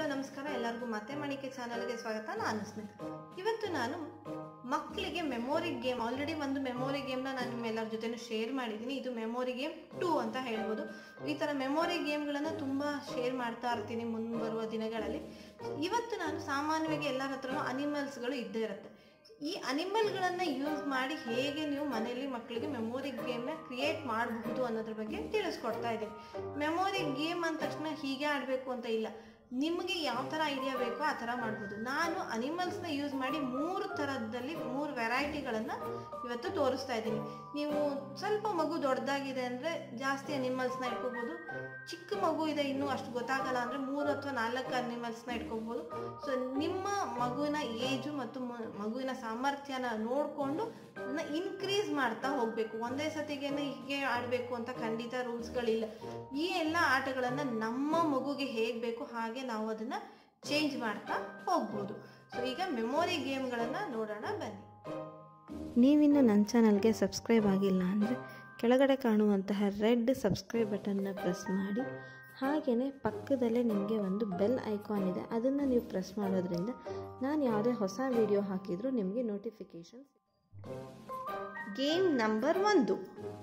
Hello ನಮಸ್ಕಾರ ಎಲ್ಲರಿಗೂ ಮತ್ತೆ ಮಣಿಕೆ ಚಾನಲ್ಗೆ ಸ್ವಾಗತ ನಾನು ಸ್ಮಿತಾ ಇವತ್ತು ನಾನು ಮಕ್ಕಳಿಗೆ ಮೆಮೊರಿ ಗೇಮ್ ಆಲ್ರೆಡಿ ಒಂದು ಮೆಮೊರಿ ಗೇಮ್ನ ನಾನು ನಿಮ್ಮೆಲ್ಲರ ಜೊತೆನೂ ಶೇರ್ ಮಾಡಿದ್ದೀನಿ ಇದು ಮೆಮೊರಿ ಗೇಮ್ ಟೂ ಅಂತ ಹೇಳ್ಬೋದು ಈ ಥರ ಮೆಮೊರಿ ಗೇಮ್ಗಳನ್ನು ತುಂಬ ಶೇರ್ ಮಾಡ್ತಾ ಇರ್ತೀನಿ ಮುಂಬರುವ ದಿನಗಳಲ್ಲಿ ಇವತ್ತು ನಾನು ಸಾಮಾನ್ಯವಾಗಿ ಎಲ್ಲರ ಹತ್ರನೂ ಅನಿಮಲ್ಸ್ಗಳು ಇದ್ದೇ ಇರುತ್ತೆ ಈ ಅನಿಮಲ್ಗಳನ್ನು ಯೂಸ್ ಮಾಡಿ ಹೇಗೆ ನೀವು ಮನೆಯಲ್ಲಿ ಮಕ್ಕಳಿಗೆ ಮೆಮೊರಿ ಗೇಮ್ನ ಕ್ರಿಯೇಟ್ ಮಾಡಬಹುದು ಅನ್ನೋದ್ರ ಬಗ್ಗೆ ತಿಳಿಸ್ಕೊಡ್ತಾ ಇದ್ದೀನಿ ಮೆಮೊರಿ ಗೇಮ್ ಅಂದ ತಕ್ಷಣ ಹೀಗೆ ಆಡಬೇಕು ಅಂತ ಇಲ್ಲ ನಿಮಗೆ ಯಾವ ಥರ ಐಡಿಯಾ ಬೇಕೋ ಆ ಥರ ಮಾಡ್ಬೋದು ನಾನು ಅನಿಮಲ್ಸ್ನ ಯೂಸ್ ಮಾಡಿ ಮೂರು ಥರದಲ್ಲಿ ಮೂರು ವೆರೈಟಿಗಳನ್ನು ಇವತ್ತು ತೋರಿಸ್ತಾ ಇದ್ದೀನಿ ನೀವು ಸ್ವಲ್ಪ ಮಗು ದೊಡ್ಡದಾಗಿದೆ ಅಂದರೆ ಜಾಸ್ತಿ ಅನಿಮಲ್ಸ್ನ ಇಟ್ಕೋಬೋದು ಚಿಕ್ಕ ಮಗು ಇದೆ ಇನ್ನೂ ಅಷ್ಟು ಗೊತ್ತಾಗಲ್ಲ ಅಂದರೆ ಮೂರು ಅಥವಾ ನಾಲ್ಕು ಅನಿಮಲ್ಸ್ನ ಇಟ್ಕೋಬೋದು ಸೊ ನಿಮ್ಮ ಮಗುವಿನ ಏಜು ಮತ್ತು ಮ- ಮಗುವಿನ ಸಾಮರ್ಥ್ಯನ ನೋಡಿಕೊಂಡು ಅದನ್ನ ಇನ್ಕ್ರೀಸ್ ಮಾಡ್ತಾ ಹೋಗಬೇಕು ಒಂದೇ ಸತಿಗೆನೆ ಹೀಗೆ ಆಡಬೇಕು ಅಂತ ಖಂಡಿತ ರೂಲ್ಸ್ಗಳಿಲ್ಲ ಈ ಎಲ್ಲ ಆಟಗಳನ್ನು ನಮ್ಮ ಮಗುಗೆ ಹೇಗೆ ಬೇಕು ಹಾಗೆ ನಾವು ಅದನ್ನು ಚೇಂಜ್ ಮಾಡ್ತಾ ಹೋಗ್ಬೋದು ಸೊ ಈಗ ಮೆಮೊರಿ ಗೇಮ್ಗಳನ್ನು ನೋಡೋಣ ಬನ್ನಿ ನೀವಿನ್ನು ನನ್ನ ಚಾನಲ್ಗೆ ಸಬ್ಸ್ಕ್ರೈಬ್ ಆಗಿಲ್ಲ ಅಂದರೆ ಕೆಳಗಡೆ ಕಾಣುವಂತಹ ರೆಡ್ ಸಬ್ಸ್ಕ್ರೈಬ್ ಬಟನ್ನ ಪ್ರೆಸ್ ಮಾಡಿ ಹಾಗೆಯೇ ಪಕ್ಕದಲ್ಲೇ ನಿಮಗೆ ಒಂದು ಬೆಲ್ ಐಕಾನ್ ಇದೆ ಅದನ್ನು ನೀವು ಪ್ರೆಸ್ ಮಾಡೋದ್ರಿಂದ ನಾನು ಯಾವುದೇ ಹೊಸ ವಿಡಿಯೋ ಹಾಕಿದರೂ ನಿಮಗೆ ನೋಟಿಫಿಕೇಷನ್ ಗೇಮ್ ನಂಬರ್ ಒಂದು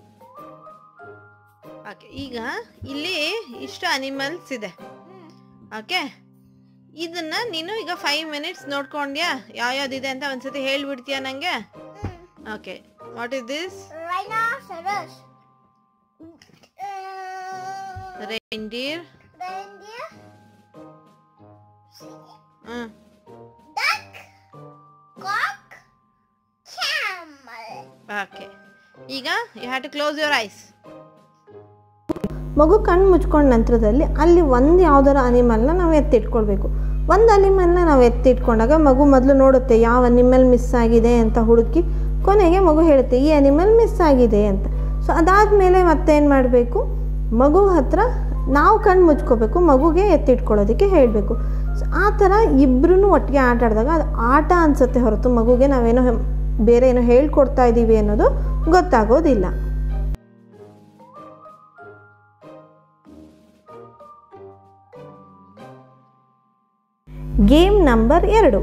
ಓಕೆ ಈಗ ಇಲ್ಲಿ ಇಷ್ಟು ಅನಿಮಲ್ಸ್ ಇದೆ ಓಕೆ ಇದನ್ನ ನೀನು ಈಗ ಫೈವ್ ಮಿನಿಟ್ಸ್ ನೋಡ್ಕೊಂಡ್ಯಾ ಯಾವ್ಯಾವ್ದಿದೆ ಅಂತ ಒಂದ್ಸತಿ ಹೇಳ್ಬಿಡ್ತೀಯಾ ನಂಗೆ okay what is this Rhinoceros. Uh, reindeer reindeer. Hmm Duck. Cock. Camel. Okay ಈಗ you have to close your eyes ಮಗು ಕಣ್ಣು ಮುಚ್ಕೊಂಡ ನಂತರದಲ್ಲಿ ಅಲ್ಲಿ ಒಂದು ಯಾವ್ದಾರ ಅನಿಮಲ್ನ ನಾವು ಎತ್ತಿಟ್ಕೊಳ್ಬೇಕು ಒಂದು ಅನಿಮಲ್ನ ನಾವು ಎತ್ತಿಟ್ಕೊಂಡಾಗ ಮಗು ಮೊದಲು ನೋಡುತ್ತೆ ಯಾವ ಅನಿಮಲ್ ಮಿಸ್ ಆಗಿದೆ ಅಂತ ಹುಡುಕಿ ಕೊನೆಗೆ ಮಗು ಹೇಳುತ್ತೆ ಈ ಅನಿಮಲ್ ಮಿಸ್ ಆಗಿದೆ ಅಂತ ಸೊ ಅದಾದಮೇಲೆ ಮತ್ತೇನು ಮಾಡಬೇಕು ಮಗು ಹತ್ರ ನಾವು ಕಣ್ಣು ಮುಚ್ಕೋಬೇಕು ಮಗುಗೆ ಎತ್ತಿಟ್ಕೊಳ್ಳೋದಕ್ಕೆ ಹೇಳಬೇಕು ಸೊ ಆ ಥರ ಇಬ್ಬರೂ ಒಟ್ಟಿಗೆ ಆಟ ಆಡಿದಾಗ ಅದು ಆಟ ಅನಿಸುತ್ತೆ ಹೊರತು ಮಗುಗೆ ನಾವೇನೋ ಹೆಮ್- ಬೇರೆ ಏನೋ ಹೇಳ್ಕೊಡ್ತಾ ಇದ್ದೀವಿ ಅನ್ನೋದು ಗೊತ್ತಾಗೋದಿಲ್ಲ ಗೇಮ್ ನಂಬರ್ ಎರಡು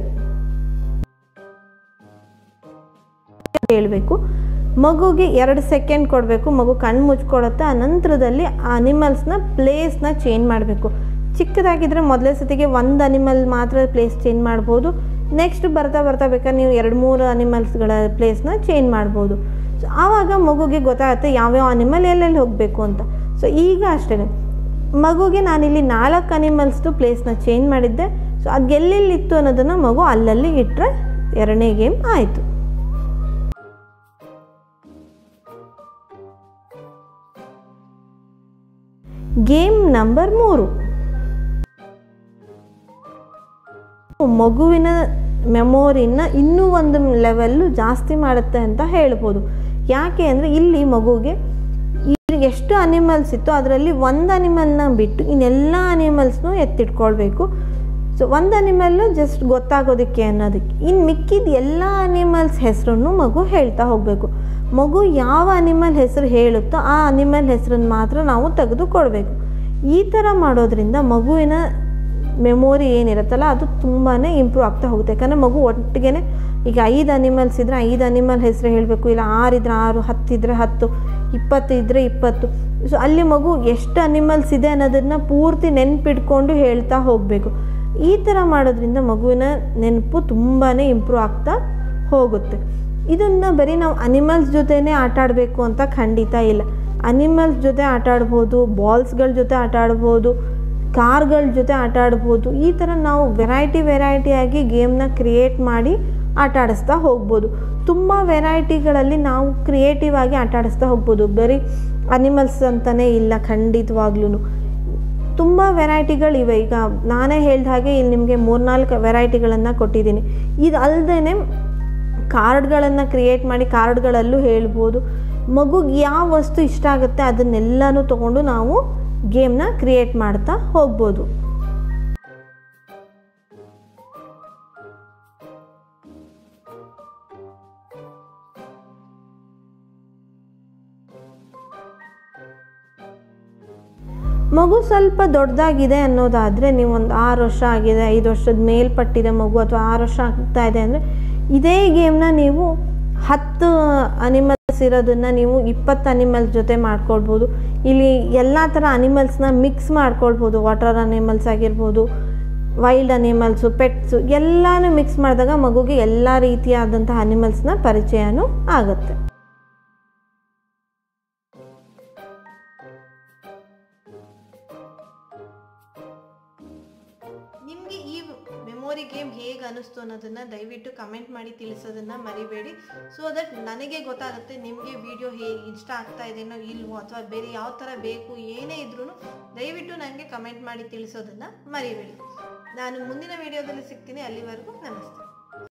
ಹೇಳಬೇಕು ಮಗುಗೆ ಎರಡು ಸೆಕೆಂಡ್ ಕೊಡಬೇಕು ಮಗು ಕಣ್ಣು ಮುಚ್ಕೊಳ್ಳುತ್ತೆ ಆ ನಂತರದಲ್ಲಿ ಆ ಅನಿಮಲ್ಸ್ನ ಪ್ಲೇಸ್ನ ಚೇಂಜ್ ಮಾಡಬೇಕು ಚಿಕ್ಕದಾಗಿದ್ದರೆ ಮೊದಲೇ ಸತಿಗೆ ಒಂದು ಅನಿಮಲ್ ಮಾತ್ರ ಪ್ಲೇಸ್ ಚೇಂಜ್ ಮಾಡ್ಬೋದು ನೆಕ್ಸ್ಟ್ ಬರ್ತಾ ಬರ್ತಾ ಬೇಕಾದ್ರೆ ನೀವು ಎರಡು ಮೂರು ಅನಿಮಲ್ಸ್ಗಳ ಪ್ಲೇಸ್ನ ಚೇಂಜ್ ಮಾಡ್ಬೋದು ಸೊ ಆವಾಗ ಮಗುಗೆ ಗೊತ್ತಾಗುತ್ತೆ ಯಾವ್ಯಾವ ಅನಿಮಲ್ ಎಲ್ಲೆಲ್ಲಿ ಹೋಗಬೇಕು ಅಂತ ಸೊ ಈಗ ಅಷ್ಟೇ ಮಗುಗೆ ನಾನಿಲ್ಲಿ ನಾಲ್ಕು ಅನಿಮಲ್ಸ್ದು ಪ್ಲೇಸ್ನ ಚೇಂಜ್ ಮಾಡಿದ್ದೆ ಸೊ ಅದು ಎಲ್ಲೆಲ್ಲಿತ್ತು ಅನ್ನೋದನ್ನು ಮಗು ಅಲ್ಲಲ್ಲಿ ಇಟ್ಟರೆ ಎರಡನೇ ಗೇಮ್ ಆಯಿತು ಗೇಮ್ ನಂಬರ್ ಮೂರು ಮಗುವಿನ ಮೆಮೊರಿನ ಇನ್ನೂ ಒಂದು ಲೆವೆಲ್ಲು ಜಾಸ್ತಿ ಮಾಡುತ್ತೆ ಅಂತ ಹೇಳ್ಬೋದು ಯಾಕೆ ಅಂದರೆ ಇಲ್ಲಿ ಮಗುಗೆ ಈಗ ಎಷ್ಟು ಅನಿಮಲ್ಸ್ ಇತ್ತು ಅದರಲ್ಲಿ ಒಂದು ಅನಿಮಲ್ನ ಬಿಟ್ಟು ಇನ್ನೆಲ್ಲ ಅನಿಮಲ್ಸ್ನೂ ಎತ್ತಿಟ್ಕೊಳ್ಬೇಕು ಸೊ ಒಂದು ಅನಿಮಲ್ಲು ಜಸ್ಟ್ ಗೊತ್ತಾಗೋದಕ್ಕೆ ಅನ್ನೋದಕ್ಕೆ ಇನ್ನು ಮಿಕ್ಕಿದ ಎಲ್ಲ ಅನಿಮಲ್ಸ್ ಹೆಸರನ್ನು ಮಗು ಹೇಳ್ತಾ ಹೋಗಬೇಕು ಮಗು ಯಾವ ಅನಿಮಲ್ ಹೆಸರು ಹೇಳುತ್ತೋ ಆ ಅನಿಮಲ್ ಹೆಸರನ್ನು ಮಾತ್ರ ನಾವು ತೆಗೆದು ಕೊಡಬೇಕು ಈ ಥರ ಮಾಡೋದ್ರಿಂದ ಮಗುವಿನ ಮೆಮೊರಿ ಏನಿರುತ್ತಲ್ಲ ಅದು ತುಂಬಾ ಇಂಪ್ರೂವ್ ಆಗ್ತಾ ಹೋಗುತ್ತೆ ಯಾಕಂದರೆ ಮಗು ಒಟ್ಟಿಗೆ ಈಗ ಐದು ಅನಿಮಲ್ಸ್ ಇದ್ದರೆ ಐದು ಅನಿಮಲ್ ಹೆಸರು ಹೇಳಬೇಕು ಇಲ್ಲ ಆರು ಇದ್ರೆ ಆರು ಹತ್ತಿದ್ರೆ ಹತ್ತು ಇಪ್ಪತ್ತು ಇದ್ದರೆ ಇಪ್ಪತ್ತು ಸೊ ಅಲ್ಲಿ ಮಗು ಎಷ್ಟು ಅನಿಮಲ್ಸ್ ಇದೆ ಅನ್ನೋದನ್ನು ಪೂರ್ತಿ ನೆನ್ಪಿಟ್ಕೊಂಡು ಹೇಳ್ತಾ ಹೋಗಬೇಕು ಈ ಥರ ಮಾಡೋದ್ರಿಂದ ಮಗುವಿನ ನೆನಪು ತುಂಬಾ ಇಂಪ್ರೂವ್ ಆಗ್ತಾ ಹೋಗುತ್ತೆ ಇದನ್ನು ಬರೀ ನಾವು ಅನಿಮಲ್ಸ್ ಜೊತೆನೇ ಆಟ ಆಡಬೇಕು ಅಂತ ಖಂಡಿತ ಇಲ್ಲ ಅನಿಮಲ್ಸ್ ಜೊತೆ ಆಟ ಆಡ್ಬೋದು ಬಾಲ್ಸ್ಗಳ ಜೊತೆ ಆಟ ಆಡ್ಬೋದು ಕಾರ್ಗಳ ಜೊತೆ ಆಟ ಆಡ್ಬೋದು ಈ ಥರ ನಾವು ವೆರೈಟಿ ವೆರೈಟಿಯಾಗಿ ಗೇಮ್ನ ಕ್ರಿಯೇಟ್ ಮಾಡಿ ಆಟ ಆಡಿಸ್ತಾ ಹೋಗ್ಬೋದು ತುಂಬ ವೆರೈಟಿಗಳಲ್ಲಿ ನಾವು ಕ್ರಿಯೇಟಿವ್ ಆಗಿ ಆಟ ಆಡಿಸ್ತಾ ಹೋಗ್ಬೋದು ಬರೀ ಅನಿಮಲ್ಸ್ ಅಂತಲೇ ಇಲ್ಲ ಖಂಡಿತವಾಗ್ಲೂ ತುಂಬ ವೆರೈಟಿಗಳಿವೆ ಈಗ ನಾನೇ ಹೇಳ್ದ ಹಾಗೆ ಇಲ್ಲಿ ನಿಮಗೆ ಮೂರ್ನಾಲ್ಕು ವೆರೈಟಿಗಳನ್ನು ಕೊಟ್ಟಿದ್ದೀನಿ ಇದು ಅಲ್ಲದೇ ಕಾರ್ಡ್ಗಳನ್ನು ಕ್ರಿಯೇಟ್ ಮಾಡಿ ಕಾರ್ಡ್ಗಳಲ್ಲೂ ಹೇಳ್ಬೋದು ಮಗುಗೆ ಯಾವ ವಸ್ತು ಇಷ್ಟ ಆಗುತ್ತೆ ಅದನ್ನೆಲ್ಲನೂ ತೊಗೊಂಡು ನಾವು ಗೇಮ್ನ ಕ್ರಿಯೇಟ್ ಮಾಡ್ತಾ ಹೋಗ್ಬೋದು ಮಗು ಸ್ವಲ್ಪ ದೊಡ್ಡದಾಗಿದೆ ಅನ್ನೋದಾದರೆ ನೀವು ಒಂದು ಆರು ವರ್ಷ ಆಗಿದೆ ಐದು ವರ್ಷದ ಮೇಲ್ಪಟ್ಟಿದೆ ಮಗು ಅಥವಾ ಆರು ವರ್ಷ ಆಗ್ತಾ ಇದೆ ಅಂದರೆ ಇದೇ ಗೇಮ್ನ ನೀವು ಹತ್ತು ಅನಿಮಲ್ಸ್ ಇರೋದನ್ನು ನೀವು ಇಪ್ಪತ್ತು ಅನಿಮಲ್ಸ್ ಜೊತೆ ಮಾಡ್ಕೊಳ್ಬೋದು ಇಲ್ಲಿ ಎಲ್ಲ ಥರ ಅನಿಮಲ್ಸ್ನ ಮಿಕ್ಸ್ ಮಾಡ್ಕೊಳ್ಬೋದು ವಾಟರ್ ಅನಿಮಲ್ಸ್ ಆಗಿರ್ಬೋದು ವೈಲ್ಡ್ ಅನಿಮಲ್ಸು ಪೆಟ್ಸು ಎಲ್ಲನೂ ಮಿಕ್ಸ್ ಮಾಡಿದಾಗ ಮಗುಗೆ ಎಲ್ಲ ರೀತಿಯಾದಂಥ ಅನಿಮಲ್ಸ್ನ ಪರಿಚಯನೂ ಆಗುತ್ತೆ ನಿಮಗೆ ಈ ಮೆಮೊರಿ ಗೇಮ್ ಹೇಗೆ ಅನಿಸ್ತು ಅನ್ನೋದನ್ನ ದಯವಿಟ್ಟು ಕಮೆಂಟ್ ಮಾಡಿ ತಿಳಿಸೋದನ್ನ ಮರಿಬೇಡಿ ಸೊ ದಟ್ ನನಗೆ ಗೊತ್ತಾಗುತ್ತೆ ನಿಮಗೆ ವಿಡಿಯೋ ಹೇಗೆ ಇಷ್ಟ ಆಗ್ತಾ ಇದೆನೋ ಇಲ್ವೋ ಅಥವಾ ಬೇರೆ ಯಾವ ಥರ ಬೇಕು ಏನೇ ಇದ್ರೂ ದಯವಿಟ್ಟು ನನಗೆ ಕಮೆಂಟ್ ಮಾಡಿ ತಿಳಿಸೋದನ್ನ ಮರಿಬೇಡಿ ನಾನು ಮುಂದಿನ ವಿಡಿಯೋದಲ್ಲಿ ಸಿಗ್ತೀನಿ ಅಲ್ಲಿವರೆಗೂ ನಮಸ್ತೆ